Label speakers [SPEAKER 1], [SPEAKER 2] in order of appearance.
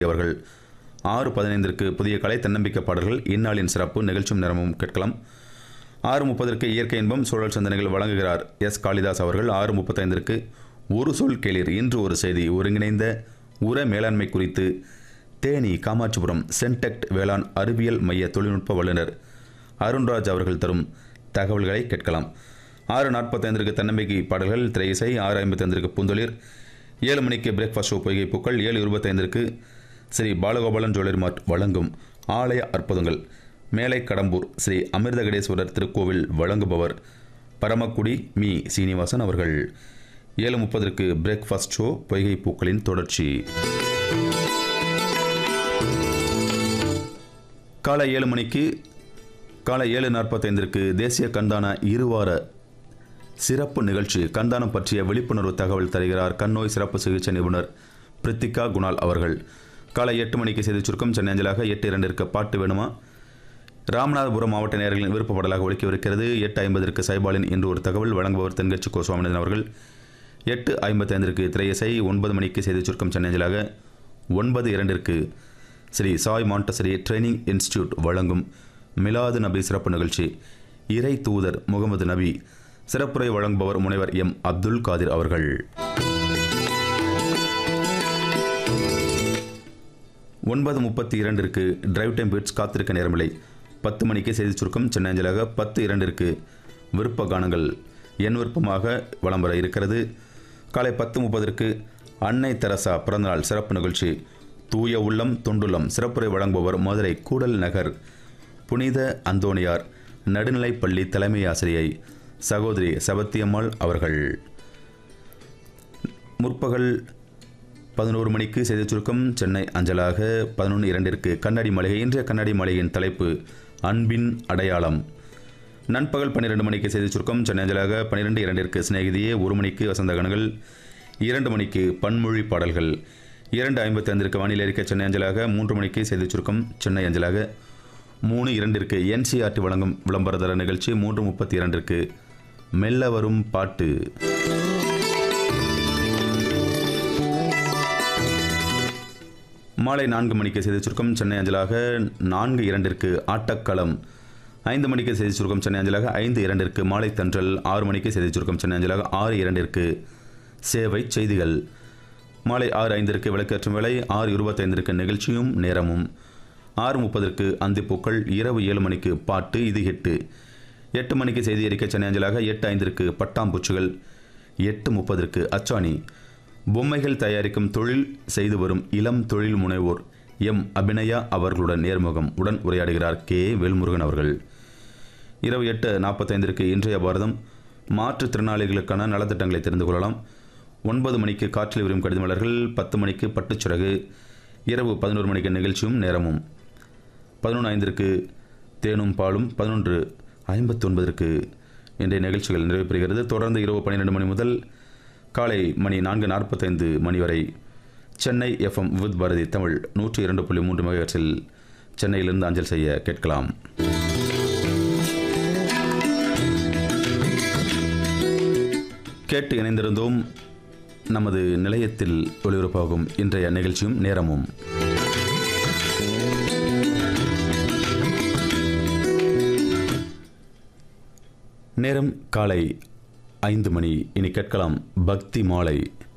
[SPEAKER 1] அவர்கள் ஆறு பதினைந்திற்கு புதிய கலை தன்னம்பிக்கை பாடல்கள் இந்நாளின் சிறப்பு நிகழ்ச்சியும் நேரமும் கேட்கலாம் ஆறு முப்பதற்கு இயற்கை இன்பம் சூழல் சிந்தனைகள் வழங்குகிறார் எஸ் காளிதாஸ் அவர்கள் ஆறு முப்பத்தைந்திற்கு ஒரு சொல் கேளீர் இன்று ஒரு செய்தி ஒருங்கிணைந்த உர மேலாண்மை குறித்து தேனி காமாட்சிபுரம் சென்டெக்ட் வேளாண் அறிவியல் மைய தொழில்நுட்ப வல்லுநர் அருண்ராஜ் அவர்கள் தரும் தகவல்களை கேட்கலாம் ஆறு நாற்பத்தைந்திற்கு தன்னம்பிக்கை பாடல்கள் திரை இசை ஆறு ஐம்பத்தைந்திற்கு பூந்தொழிர் ஏழு மணிக்கு பிரேக்ஃபாஸ்ட் ஷோ பொய்கை பூக்கள் ஏழு இருபத்தைந்திற்கு ஸ்ரீ பாலகோபாலன் ஜுவல்லரி மார்ட் வழங்கும் ஆலய அற்புதங்கள் மேலை கடம்பூர் ஸ்ரீ அமிர்தகடேஸ்வரர் திருக்கோவில் வழங்குபவர் பரமக்குடி மீ சீனிவாசன் அவர்கள் ஏழு முப்பதற்கு பிரேக்ஃபாஸ்ட் ஷோ பொய்கை பூக்களின் தொடர்ச்சி காலை ஏழு மணிக்கு காலை ஏழு நாற்பத்தைந்திற்கு தேசிய கந்தான இருவார சிறப்பு நிகழ்ச்சி கந்தானம் பற்றிய விழிப்புணர்வு தகவல் தருகிறார் கண்ணோய் சிறப்பு சிகிச்சை நிபுணர் பிரித்திகா குணால் அவர்கள் காலை எட்டு மணிக்கு செய்தி சுருக்கம் சென்னை அஞ்சலாக எட்டு இரண்டிற்கு பாட்டு வேணுமா ராமநாதபுரம் மாவட்ட நேயர்களின் விருப்பப்படலாக ஒழிக்கவிருக்கிறது எட்டு ஐம்பதற்கு சைபாலின் என்று ஒரு தகவல் வழங்குபவர் தென்கட்சி கோ சுவாமிநாதன் அவர்கள் எட்டு ஐம்பத்தைந்திற்கு திரையசை ஒன்பது மணிக்கு செய்தி சுருக்கம் சென்னை அஞ்சலாக ஒன்பது இரண்டிற்கு Sri Sai Montessori training institute வழங்கும் மிலாது நபி சிறப்பு நிகழ்ச்சி இறை தூதர் முகமது நபி சிறப்புரை வழங்குபவர் முனைவர் எம் அப்துல் காதிர் அவர்கள் ஒன்பது முப்பத்தி இரண்டிற்கு டிரைவ் டைம் பீட்ஸ் காத்திருக்க நேரமில்லை பத்து மணிக்கு செய்தி சுருக்கம் சென்னை அஞ்சலாக பத்து இரண்டிற்கு விருப்ப கானங்கள் என் விருப்பமாக வலம் வர இருக்கிறது காலை பத்து முப்பதற்கு அன்னை தெரசா பிறந்தநாள் சிறப்பு நிகழ்ச்சி தூய உள்ளம் தொண்டுள்ளம் சிறப்புரை வழங்குபவர் மதுரை கூடல் நகர் புனித அந்தோணியார் நடுநிலைப்பள்ளி தலைமை ஆசிரியை சகோதரி சபத்தியம்மாள் அவர்கள் முற்பகல் பதினோரு மணிக்கு செய்தி சுருக்கம் சென்னை அஞ்சலாக பதினொன்று இரண்டிற்கு கண்ணாடி மாளிகை இன்றைய கண்ணாடி மாளிகையின் தலைப்பு அன்பின் அடையாளம் நண்பகல் பன்னிரெண்டு மணிக்கு செய்தி சுருக்கம் சென்னை அஞ்சலாக பன்னிரெண்டு இரண்டிற்கு சிநேகிதியே ஒரு மணிக்கு வசந்த கணங்கள் இரண்டு மணிக்கு பன்மொழி பாடல்கள் இரண்டு ஐம்பத்தி ஐந்திற்கு வானிலை அறிக்கை சென்னை அஞ்சலாக மூன்று மணிக்கு செய்தி சுருக்கம் சென்னை அஞ்சலாக மூணு இரண்டிற்கு என்சிஆர்டி வழங்கும் விளம்பரதர நிகழ்ச்சி மூன்று முப்பத்தி இரண்டிற்கு மெல்ல வரும் பாட்டு மாலை நான்கு மணிக்கு செய்தி சுருக்கம் சென்னை அஞ்சலாக நான்கு இரண்டிற்கு ஆட்டக்களம் ஐந்து மணிக்கு செய்தி சுருக்கம் சென்னை அஞ்சலாக ஐந்து இரண்டிற்கு மாலை தன்றல் ஆறு மணிக்கு செய்தி சுருக்கம் சென்னை அஞ்சலாக ஆறு இரண்டிற்கு சேவை செய்திகள் மாலை ஆறு ஐந்திற்கு விளக்கேற்றும் வேலை ஆறு இருபத்தைந்திற்கு நிகழ்ச்சியும் நேரமும் ஆறு முப்பதற்கு அந்திப்பூக்கள் இரவு ஏழு மணிக்கு பாட்டு இது எட்டு எட்டு மணிக்கு செய்தி அறிக்கை சென்னை அஞ்சலாக எட்டு ஐந்திற்கு பட்டாம்பூச்சிகள் எட்டு முப்பதற்கு அச்சாணி பொம்மைகள் தயாரிக்கும் தொழில் செய்து வரும் இளம் தொழில் முனைவோர் எம் அபிநயா அவர்களுடன் நேர்முகம் உடன் உரையாடுகிறார் கே வேல்முருகன் அவர்கள் இரவு எட்டு நாற்பத்தைந்திற்கு இன்றைய பாரதம் மாற்றுத்திறனாளிகளுக்கான நலத்திட்டங்களை தெரிந்து கொள்ளலாம் ஒன்பது மணிக்கு காற்றில் விரும் கடிதமலர்கள் பத்து மணிக்கு பட்டுச்சிறகு இரவு பதினோரு மணிக்கு நிகழ்ச்சியும் நேரமும் பதினொன்று ஐந்திற்கு தேனும் பாலும் பதினொன்று ஐம்பத்தி ஒன்பதற்கு இன்றைய நிகழ்ச்சிகள் நிறைவு பெறுகிறது தொடர்ந்து இரவு பன்னிரெண்டு மணி முதல் காலை மணி நான்கு நாற்பத்தைந்து மணி வரை சென்னை எஃப்எம் வித் பாரதி தமிழ் நூற்றி இரண்டு புள்ளி மூன்று மெகாஹெர்ட்ஸில் சென்னையிலிருந்து அஞ்சல் செய்ய கேட்கலாம் கேட்டு இணைந்திருந்தோம் நமது நிலையத்தில் ஒளிபரப்பாகும் இன்றைய நிகழ்ச்சியும் நேரமும் நேரம் காலை ஐந்து மணி இனி கேட்கலாம் பக்தி மாலை